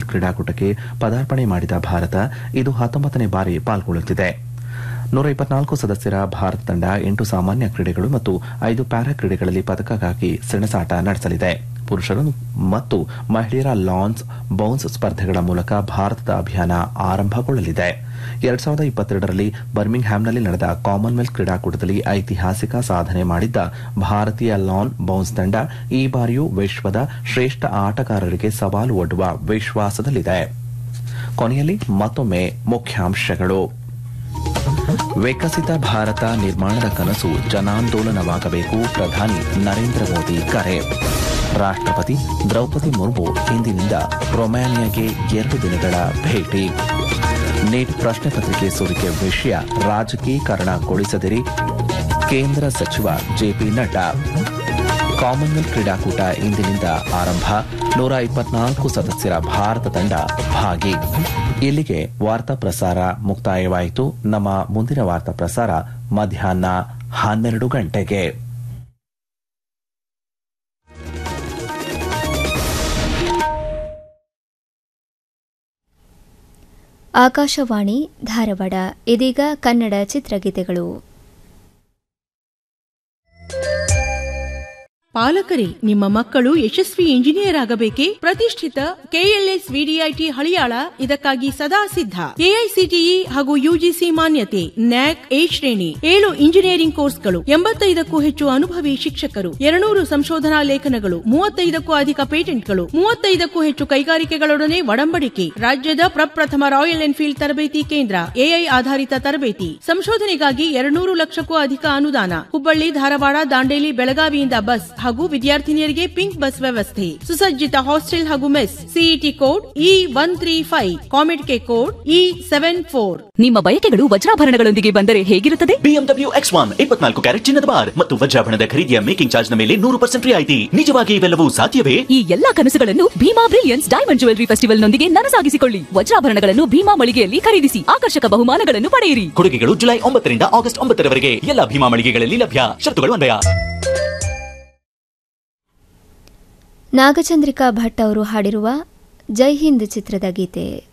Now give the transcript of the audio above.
ಕ್ರೀಡಾಕೂಟಕ್ಕೆ ಪದಾರ್ಪಣೆ ಮಾಡಿದ ಭಾರತ ಇದು ಹತ್ತೊಂಬತ್ತನೇ ಬಾರಿ ಪಾಲ್ಗೊಳ್ಳುತ್ತಿದೆ ನೂರ ಇಪ್ಪತ್ನಾಲ್ಕು ಸದಸ್ಯರ ಭಾರತ ತಂಡ ಎಂಟು ಸಾಮಾನ್ಯ ಕ್ರೀಡೆಗಳು ಮತ್ತು ಐದು ಪ್ಯಾರಾ ಕ್ರೀಡೆಗಳಲ್ಲಿ ಪದಕಕ್ಕಾಗಿ ಸೆಣಸಾಟ ನಡೆಸಲಿದೆ ಪುರುಷರು ಮತ್ತು ಮಹಿಳೆಯರ ಲಾನ್ಸ್ ಬೌನ್ಸ್ ಸ್ಪರ್ಧೆಗಳ ಮೂಲಕ ಭಾರತದ ಅಭಿಯಾನ ಆರಂಭಗೊಳ್ಳಲಿದೆ ಎರಡ್ ಸಾವಿರದ ಇಪ್ಪತ್ತೆರಡರಲ್ಲಿ ಬರ್ಮಿಂಗ್ಹ್ಯಾಮ್ನಲ್ಲಿ ನಡೆದ ಕಾಮನ್ವೆಲ್ತ್ ಕ್ರೀಡಾಕೂಟದಲ್ಲಿ ಐತಿಹಾಸಿಕ ಸಾಧನೆ ಮಾಡಿದ್ದ ಭಾರತೀಯ ಲಾನ್ ಬೌನ್ಸ್ ತಂಡ ಈ ಬಾರಿಯೂ ವಿಶ್ವದ ಶ್ರೇಷ್ಠ ಆಟಗಾರರಿಗೆ ಸವಾಲು ಒಡ್ಡುವ ವಿಶ್ವಾಸದಲ್ಲಿದೆ ಕೊನೆಯಲ್ಲಿ ಮತ್ತೊಮ್ಮೆ ಮುಖ್ಯಾಂಶಗಳು ವಿಕಸಿತ ಭಾರತ ನಿರ್ಮಾಣದ ಕನಸು ಜನಾಂದೋಲನವಾಗಬೇಕು ಪ್ರಧಾನಿ ನರೇಂದ್ರ ಮೋದಿ ಕರೆ ರಾಷ್ಟ್ರಪತಿ ದ್ರೌಪದಿ ಮುರ್ಮು ಇಂದಿನಿಂದ ರೊಮ್ಯಾನಿಯಾಗೆ ಎರಡು ದಿನಗಳ ಭೇಟಿ ನೀಟ್ ಪ್ರಶ್ನೆ ಪತ್ರಿಕೆ ಸೋರಿಕೆ ವಿಷಯ ರಾಜಕೀಕರಣಗೊಳಿಸದಿರಿ ಕೇಂದ್ರ ಸಚಿವ ಜೆಪಿ ನಡ್ಡಾ ಕಾಮನ್ವೆಲ್ತ್ ಕ್ರೀಡಾಕೂಟ ಇಂದಿನಿಂದ ಆರಂಭ ನೂರ ಇಪ್ಪತ್ನಾಲ್ಕು ಸದಸ್ಯರ ಭಾರತ ತಂಡ ಭಾಗಿ ಇಲ್ಲಿಗೆ ವಾರ್ತಾ ಪ್ರಸಾರ ಮುಕ್ತಾಯವಾಯಿತು ನಮ್ಮ ಮುಂದಿನ ವಾರ್ತಾ ಪ್ರಸಾರ ಮಧ್ಯಾಹ್ನ ಹನ್ನೆರಡು ಗಂಟೆಗೆ ಆಕಾಶವಾಣಿ ಧಾರವಾಡ ಇದೀಗ ಕನ್ನಡ ಚಿತ್ರಗೀತೆಗಳು ಪಾಲಕರೇ ನಿಮ್ಮ ಮಕ್ಕಳು ಯಶಸ್ವಿ ಇಂಜಿನಿಯರ್ ಆಗಬೇಕೇ ಪ್ರತಿಷ್ಠಿತ ಕೆಎಲ್ಎಸ್ ವಿಡಿಐಟಿ ಹಳಿಯಾಳ ಇದಕ್ಕಾಗಿ ಸದಾ ಸಿದ್ಧ ಎಐಸಿಟಿಇ ಹಾಗೂ ಯುಜಿಸಿ ಮಾನ್ಯತೆ ನ್ಯಾಕ್ ಎ ಶ್ರೇಣಿ ಏಳು ಇಂಜಿನಿಯರಿಂಗ್ ಕೋರ್ಸ್ಗಳು ಎಂಬತ್ತೈದಕ್ಕೂ ಹೆಚ್ಚು ಅನುಭವಿ ಶಿಕ್ಷಕರು ಎರಡ್ನೂರು ಸಂಶೋಧನಾ ಲೇಖನಗಳು ಮೂವತ್ತೈದಕ್ಕೂ ಅಧಿಕ ಪೇಟೆಂಟ್ಗಳು ಮೂವತ್ತೈದಕ್ಕೂ ಹೆಚ್ಚು ಕೈಗಾರಿಕೆಗಳೊಡನೆ ಒಡಂಬಡಿಕೆ ರಾಜ್ಯದ ಪ್ರಪ್ರಥಮ ರಾಯಲ್ ಎನ್ಫೀಲ್ಡ್ ತರಬೇತಿ ಕೇಂದ್ರ ಎಐ ಆಧಾರಿತ ತರಬೇತಿ ಸಂಶೋಧನೆಗಾಗಿ ಎರಡ್ನೂರು ಲಕ್ಷಕ್ಕೂ ಅಧಿಕ ಅನುದಾನ ಹುಬ್ಬಳ್ಳಿ ಧಾರವಾಡ ದಾಂಡೇಲಿ ಬೆಳಗಾವಿಯಿಂದ ಬಸ್ ಹಾಗೂ ವಿದ್ಯಾರ್ಥಿನಿಯರಿಗೆ ಪಿಂಕ್ ಬಸ್ ವ್ಯವಸ್ಥೆ ಸುಸಜ್ಜಿತ ಹಾಸ್ಟೆಲ್ ಹಾಗೂ mess CET code E one three five ComedK code E seven four ನಿಮ್ಮ ಬಯಕೆಗಳು ವಜ್ರಾಭರಣಗಳೊಂದಿಗೆ ಬಂದರೆ ಹೇಗಿರುತ್ತದೆ ಬಿಎಂಡಬ್ಲ್ಯೂ ಎಕ್ಸ್ ಒನ್ ಇಪ್ಪತ್ನಾಲ್ಕು ಕ್ಯಾರೆಟ್ ಚಿನ್ನದ ಬಾರ್ ಮತ್ತು ವಜ್ರಾಭರಣದ ಖರೀದಿಯ ಮೇಕಿಂಗ್ ಚಾರ್ಜ್ ನ ಮೇಲೆ ನೂರು ಪರ್ಸೆಂಟ್ ರಿಯಾಯಿತಿ ನಿಜವಾಗಿ ಇವೆಲ್ಲವೂ ಸಾಧ್ಯವೇ ಈ ಎಲ್ಲಾ ಕನಸುಗಳನ್ನು ಭೀಮಾ ಬ್ರಿಲಿಯನ್ಸ್ ಡೈಮಂಡ್ ಜುವೆಲರಿ ಫೆಸ್ಟಿವಲ್ನೊಂದಿಗೆ ನನಸಾಗಿಸಿಕೊಳ್ಳಿ ವಜ್ರಾಭರಣಗಳನ್ನು ಭೀಮಾ ಮಳಿಗೆಯಲ್ಲಿ ಖರೀದಿಸಿ ಆಕರ್ಷಕ ಬಹುಮಾನಗಳನ್ನು ಪಡೆಯಿರಿ ಕೊಡುಗೆಗಳು ಜುಲೈ ಒಂಬತ್ತರಿಂದ ಆಗಸ್ಟ್ ಒಂಬತ್ತರವರೆಗೆ ಎಲ್ಲ ಭೀಮಾ ಮಳಿಗೆಗಳಲ್ಲಿ ಲಭ್ಯ ಶರ್ತುಗಳು ಅನ್ವಯ ನಾಗಚಂದ್ರಿಕಾ ಭಟ್ ಅವರು ಹಾಡಿರುವ ಜೈ ಹಿಂದ್ ಚಿತ್ರದ ಗೀತೆ